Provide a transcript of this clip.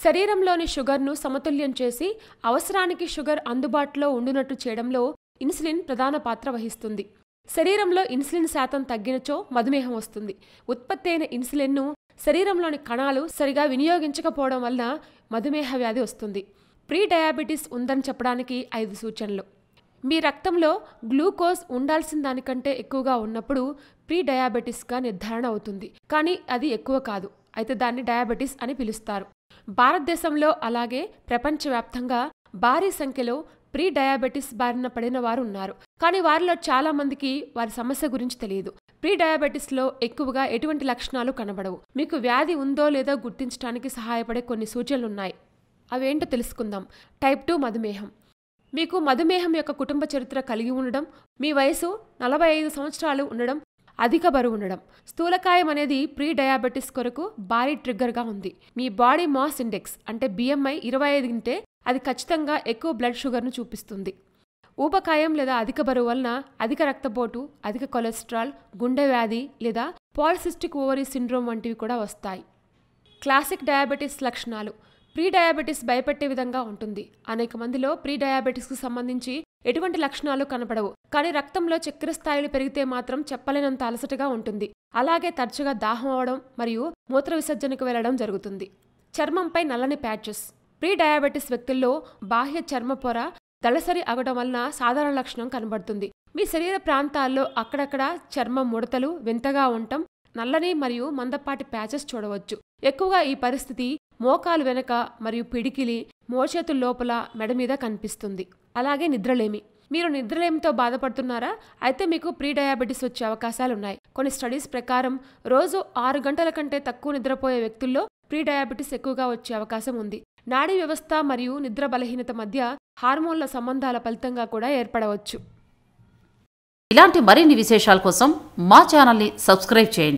శరీరంలోని షుగర్ను సమతుల్యం చేసి అవసరానికి షుగర్ అందుబాటులో ఉండునట్టు చేయడంలో ఇన్సులిన్ ప్రధాన పాత్ర వహిస్తుంది శరీరంలో ఇన్సులిన్ శాతం తగ్గినచో మధుమేహం వస్తుంది ఉత్పత్తి అయిన ఇన్సులిన్ను శరీరంలోని కణాలు సరిగా వినియోగించకపోవడం వల్ల మధుమేహ వ్యాధి వస్తుంది ప్రీ డయాబెటీస్ ఉందని చెప్పడానికి ఐదు సూచనలు మీ రక్తంలో గ్లూకోజ్ ఉండాల్సిన దానికంటే ఎక్కువగా ఉన్నప్పుడు ప్రీ డయాబెటిస్గా నిర్ధారణ అవుతుంది కానీ అది ఎక్కువ కాదు అయితే దాన్ని డయాబెటిస్ అని పిలుస్తారు భారతదేశంలో అలాగే ప్రపంచవ్యాప్తంగా భారీ సంఖ్యలో ప్రీ డయాబెటిస్ బారిన పడిన వారు ఉన్నారు కానీ వారిలో చాలా మందికి వారి సమస్య గురించి తెలియదు ప్రీ డయాబెటిస్లో ఎక్కువగా ఎటువంటి లక్షణాలు కనబడవు మీకు వ్యాధి ఉందో లేదో గుర్తించడానికి సహాయపడే కొన్ని సూచనలున్నాయి అవేంటో తెలుసుకుందాం టైప్ టూ మధుమేహం మీకు మధుమేహం యొక్క కుటుంబ చరిత్ర కలిగి ఉండడం మీ వయసు నలభై ఐదు సంవత్సరాలు ఉండడం అధిక బరువు ఉండడం స్థూలకాయం అనేది ప్రీ డయాబెటిస్ కొరకు భారీ ట్రిగ్గర్గా ఉంది మీ బాడీ మాస్ ఇండెక్స్ అంటే బిఎంఐ ఇరవై ఐదు ఉంటే అది ఖచ్చితంగా ఎక్కువ బ్లడ్ షుగర్ను చూపిస్తుంది ఊబకాయం లేదా అధిక బరువు వలన అధిక రక్తపోటు అధిక కొలెస్ట్రాల్ గుండె వ్యాధి లేదా పాలిసిస్టిక్ ఓవరీ సిండ్రోమ్ వంటివి కూడా వస్తాయి క్లాసిక్ డయాబెటిస్ లక్షణాలు ప్రీ డయాబెటిస్ భయపెట్టే విధంగా ఉంటుంది అనేక మందిలో ప్రీ డయాబెటిస్కు సంబంధించి ఎటువంటి లక్షణాలు కనపడవు కానీ రక్తంలో చక్కెర స్థాయిలు పెరిగితే మాత్రం చెప్పలేనంత అలసటగా ఉంటుంది అలాగే తరచుగా దాహం అవడం మరియు మూత్ర విసర్జనకు వెళ్లడం జరుగుతుంది చర్మంపై నల్లని ప్యాచెస్ ప్రీ డయాబెటిస్ వ్యక్తుల్లో బాహ్య చర్మ పొర దళసరి అగడం వలన సాధారణ లక్షణం కనబడుతుంది మీ శరీర ప్రాంతాల్లో అక్కడక్కడ చర్మం ముడతలు వింతగా ఉండటం నల్లని మరియు మందపాటి ప్యాచెస్ చూడవచ్చు ఎక్కువగా ఈ పరిస్థితి మోకాలు వెనక మరియు పిడికిలి మోచేతుల లోపల మెడ మీద కనిపిస్తుంది అలాగే నిద్రలేమి మీరు నిద్రలేమితో బాధపడుతున్నారా అయితే మీకు ప్రీ డయాబెటిస్ వచ్చే అవకాశాలు ఉన్నాయి కొన్ని స్టడీస్ ప్రకారం రోజు ఆరు గంటల కంటే తక్కువ నిద్రపోయే వ్యక్తుల్లో ప్రీ డయాబెటిస్ ఎక్కువగా వచ్చే అవకాశం ఉంది నాడీ వ్యవస్థ మరియు నిద్ర బలహీనత మధ్య హార్మోన్ల సంబంధాల ఫలితంగా కూడా ఏర్పడవచ్చు ఇలాంటి మరిన్ని విశేషాల కోసం మా ఛానల్ని సబ్స్క్రైబ్ చేయండి